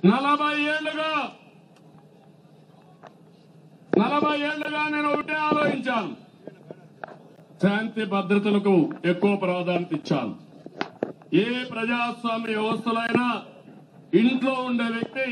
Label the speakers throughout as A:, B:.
A: నలభై ఏళ్లుగా నలభై ఏళ్లుగా నేను ఒకటే ఆలోచించాను శాంతి భద్రతలకు ఎక్కువ ప్రాధాన్యత ఇచ్చాను ఏ ప్రజాస్వామ్య వ్యవస్థలైనా ఇంట్లో ఉండే వ్యక్తి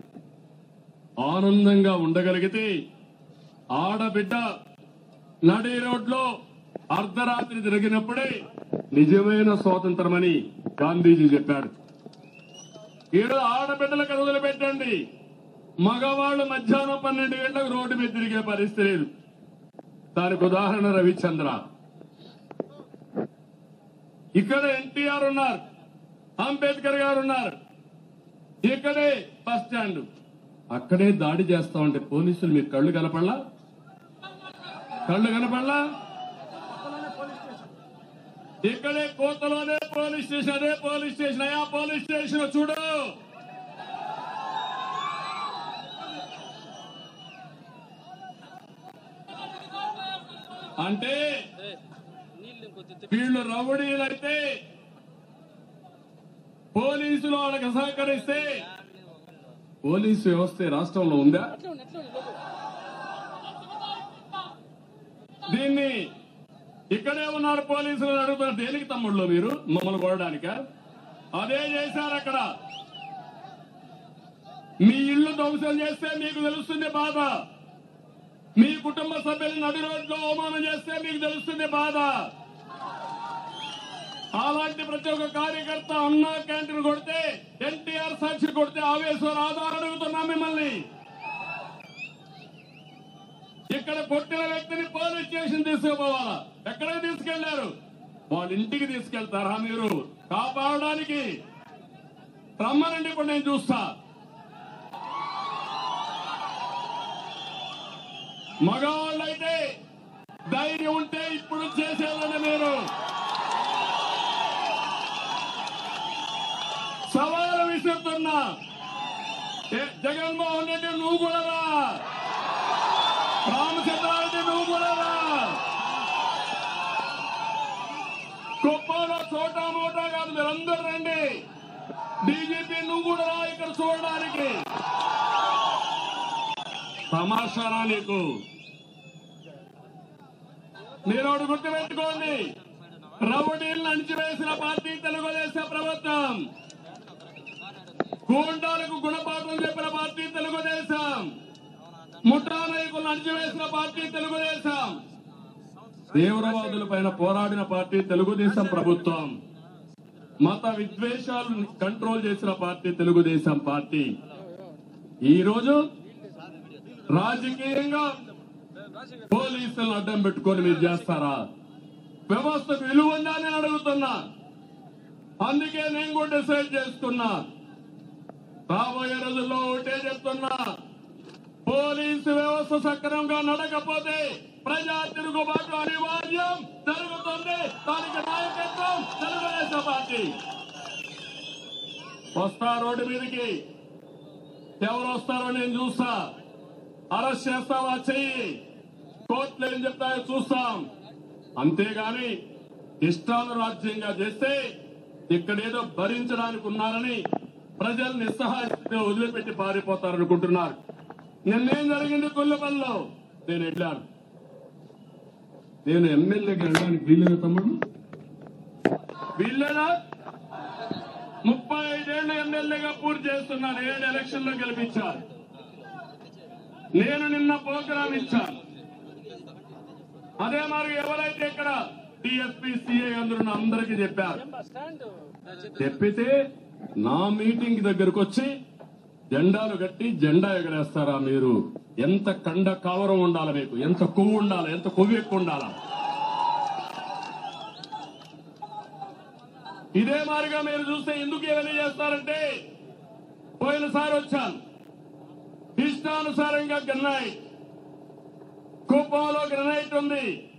A: ఆనందంగా ఉండగలిగితే ఆడబిడ్డ నడి రోడ్లో అర్ధరాత్రి తిరిగినప్పుడే నిజమైన స్వాతంత్రమని గాంధీజీ చెప్పాడు ఈరోజు ఆడబిడ్డలకు వదిలి పెట్టండి మగవాళ్ళు మధ్యాహ్నం పన్నెండు గంటలకు రోడ్డు మీద తిరిగే పరిస్థితి లేదు దానికి ఉదాహరణ రవిచంద్ర ఇక్కడ ఎన్టీఆర్ ఉన్నారు అంబేద్కర్ గారు ఉన్నారు ఇక్కడే బస్ స్టాండ్ అక్కడే దాడి చేస్తా ఉంటే పోలీసులు మీకు కళ్ళు కనపడలా కళ్ళు కనపడలా ఇక్కడే కోతలోనే పోలీస్ స్టేషన్ అదే పోలీస్ స్టేషన్ అయ్యా పోలీస్ స్టేషన్ చూడు అంటే వీళ్ళు రౌడీలైతే పోలీసులు వాళ్ళకి సహకరిస్తే పోలీసు వ్యవస్థ ఈ రాష్ట్రంలో ఉందా దీన్ని ఇక్కడే ఉన్నారు పోలీసులు అని అడుగుతున్నారు దేనికి తమ్ముళ్ళు మీరు మమ్మల్ని కొనడానిక అదే చేశారు అక్కడ మీ ఇల్లు ధ్వంసం చేస్తే మీకు తెలుస్తుంది బాధ మీ కుటుంబ సభ్యులు నడి రోడ్లో అవమానం చేస్తే మీకు తెలుస్తుంది బాధ అలాంటి ప్రతి ఒక్క కార్యకర్త అన్నా క్యాంటీన్ కొడితే ఎన్టీఆర్ సాక్షి కొడితే ఆవేశం ఆధారం అడుగుతున్నా మిమ్మల్ని ఇక్కడ కొట్టిన వ్యక్తిని పోలీస్ స్టేషన్ తీసుకుపోవాలా ఎక్కడికి తీసుకెళ్లారు వాళ్ళ ఇంటికి తీసుకెళ్తారా మీరు కాపాడడానికి రమ్మనండి ఇప్పుడు నేను చూస్తా మగవాళ్ళైతే ధైర్యం ఉంటే ఇప్పుడు చేసేయాలని మీరు సవాలు విసురుతున్నా ఏ, జగన్మోహన్ రెడ్డి నువ్వు కూడా రా రామచంద్రారెడ్డి నువ్వు కూడా రా కుప్పంలో చోటా మోటా కాదు మీరందరూ రండి డీజీపీ నువ్వు కూడా రా ఇక్కడ చూడడానికి తమాషానా నీకు మీరు ఒకటి గుర్తుపెట్టుకోండి రౌడీలను అణిచివేసిన పార్టీ తెలుగుదేశం ప్రభుత్వం గూండాలకు గుణపాఠం చెప్పిన పార్టీ తెలుగుదేశం ముఠా నాయకులను అణిచివేసిన పార్టీ తెలుగుదేశం తీవ్రవాదుల పైన పోరాడిన పార్టీ తెలుగుదేశం ప్రభుత్వం మత విద్వేషాలను కంట్రోల్ చేసిన పార్టీ తెలుగుదేశం పార్టీ ఈ రోజు రాజకీయంగా పోలీసులను అడ్డం పెట్టుకొని మీరు చేస్తారా వ్యవస్థకు విలువ ఉందా అని అడుగుతున్నా అందుకే నేను కూడా డిసైడ్ చేసుకున్నా రాబోయే రోజుల్లో ఒకటే చెప్తున్నా పోలీసు వ్యవస్థ సక్రమంగా నడకపోతే ప్రజా తిరుగుబాటు అనివార్యం జరుగుతుంది దానికి నాయకత్వం తెలుగుదేశం పార్టీ వస్తా రోడ్డు మీదకి ఎవరు వస్తారో నేను చూస్తా అరెస్ట్ చేస్తావా చెయ్యి కోర్టులు ఏం చెప్తాయో చూస్తాం అంతేగాని ఇష్టాలు రాజ్యంగా చేస్తే ఇక్కడేదో భరించడానికి ఉన్నారని ప్రజలు నిస్సహాయంగా వదిలిపెట్టి పారిపోతారనుకుంటున్నారు నిన్నేం జరిగింది కొల్లపల్లిలో నేను వెళ్ళాను నేను ఎమ్మెల్యేకి వెళ్ళడానికి వీలుగా తమ్ముడు వీళ్ళేనా ముప్పై ఐదేళ్లు ఎమ్మెల్యేగా పూర్తి చేస్తున్నాను ఏడు ఎలక్షన్ లో గెలిపించాను నేను నిన్న ప్రోగ్రాం ఇచ్చాను అదే మరి ఎవరైతే ఇక్కడ టిఎస్పీ సిఐ అందరూ అందరికి చెప్పారు చెప్పితే నా మీటింగ్ దగ్గరకు వచ్చి జెండాలు కట్టి జెండా ఎగరేస్తారా మీరు ఎంత కండ కవరం ఉండాలి మీకు ఎంత కొవ్వు ఉండాలి ఎంత కొవ్వు ఎక్కువ ఉండాలా ఇదే మారిగా మీరు చూస్తే ఎందుకు ఇవన్నీ చేస్తారంటే పోయినసారి వచ్చాను ఇష్టానుసారంగా గ్రనైట్ కుప్పంలో గ్రనైట్ ఉంది